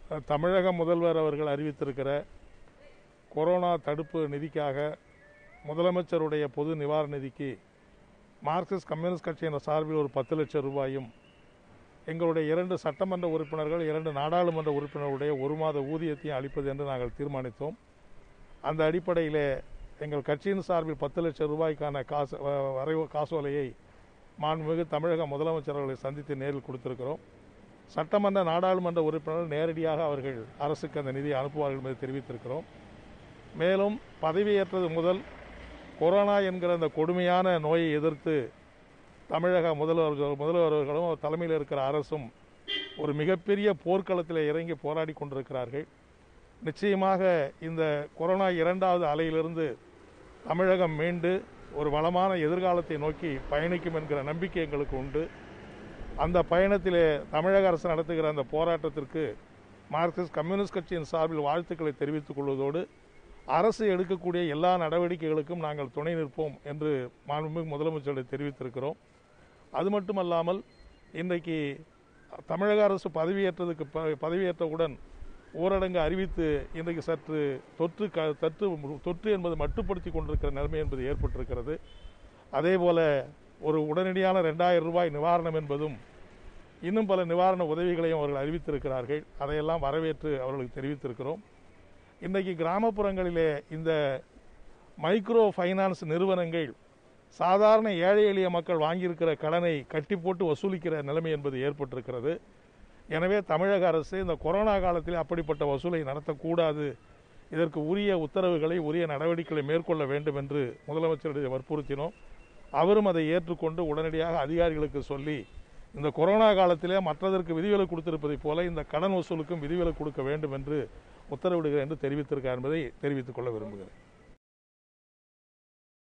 தமிழக முதல்வர் அவர்கள் அறிவித்திருக்கிற கொரோனா தடுப்பு நிதிக்காக முதலமைச்சருடைய பொது நிவாரண நிதிக்கு மார்க்சிஸ்ட் கம்யூனிஸ்ட் கட்சியின் சார்பில் ஒரு பத்து லட்சம் ரூபாயும் எங்களுடைய இரண்டு சட்டமன்ற உறுப்பினர்கள் இரண்டு நாடாளுமன்ற உறுப்பினர்களுடைய ஒரு மாத ஊதியத்தையும் அளிப்பது என்று நாங்கள் தீர்மானித்தோம் அந்த அடிப்படையிலே எங்கள் கட்சியின் சார்பில் பத்து லட்சம் ரூபாய்க்கான காசு வ- வரைவு காசோலையை மாண்புமிகு தமிழக முதலமைச்சர்களை சந்தித்து நேரில் கொடுத்திருக்கிறோம் சட்டமன்ற நாடாளுமன்ற உறுப்பினர்கள் நேரடியாக அவர்கள் அரசுக்கு அந்த நிதியை அனுப்புவார்கள் என்பதை தெரிவித்திருக்கிறோம் மேலும் பதவியேற்றது முதல் கொரோனா என்கிற அந்த கொடுமையான நோயை எதிர்த்து தமிழக முதல்வர் முதல்வர்களும் அவர் தலைமையில் இருக்கிற அரசும் ஒரு மிகப்பெரிய போர்க்களத்தில் இறங்கி போராடி கொண்டிருக்கிறார்கள் நிச்சயமாக இந்த கொரோனா இரண்டாவது அலையிலிருந்து தமிழகம் மீண்டு ஒரு வளமான எதிர்காலத்தை நோக்கி பயணிக்கும் என்கிற நம்பிக்கை எங்களுக்கு உண்டு அந்த பயணத்திலே தமிழக அரசு நடத்துகிற அந்த போராட்டத்திற்கு மார்க்சிஸ்ட் கம்யூனிஸ்ட் கட்சியின் சார்பில் வாழ்த்துக்களை தெரிவித்துக் கொள்வதோடு அரசு எடுக்கக்கூடிய எல்லா நடவடிக்கைகளுக்கும் நாங்கள் துணை நிற்போம் என்று மாண்புமிகு முதலமைச்சரிடம் தெரிவித்திருக்கிறோம் அது மட்டுமல்லாமல் இன்றைக்கு தமிழக அரசு பதவியேற்றதுக்கு ப- பதவியேற்றவுடன் ஊரடங்கு அறிவித்து இன்றைக்கு சற்று தொற்று க தொற்று தொற்று என்பது மட்டுப்படுத்தி கொண்டிருக்கிற நிலைமை என்பது ஏற்பட்டிருக்கிறது அதே போல ஒரு உடனடியான ரெண்டாயிரம் ரூபாய் நிவாரணம் என்பதும் இன்னும் பல நிவாரண உதவிகளையும் அவர்கள் அறிவித்திருக்கிறார்கள் அதையெல்லாம் வரவேற்று அவர்களுக்கு தெரிவித்திருக்கிறோம் இன்றைக்கு கிராமப்புறங்களிலே இந்த மைக்ரோ ஃபைனான்ஸ் நிறுவனங்கள் சாதாரண ஏழை எளிய மக்கள் வாங்கியிருக்கிற கடனை கட்டி போட்டு வசூலிக்கிற நிலைமை என்பது ஏற்பட்டிருக்கிறது எனவே தமிழக அரசு இந்த கொரோனா காலத்தில் அப்படிப்பட்ட வசூலை நடத்தக்கூடாது இதற்கு உரிய உத்தரவுகளை உரிய நடவடிக்கைகளை மேற்கொள்ள வேண்டும் என்று முதலமைச்சரிடம் வற்புறுத்தினோம் அவரும் அதை ஏற்றுக்கொண்டு உடனடியாக அதிகாரிகளுக்கு சொல்லி இந்த கொரோனா காலத்திலே மற்றதற்கு விதிவிலக்கு கொடுத்திருப்பதைப் போல இந்த கடன் வசூலுக்கும் விதிவிலக்கு கொடுக்க வேண்டும் என்று உத்தரவிடுகிறேன் என்று தெரிவித்திருக்கார் என்பதை தெரிவித்துக் கொள்ள விரும்புகிறேன்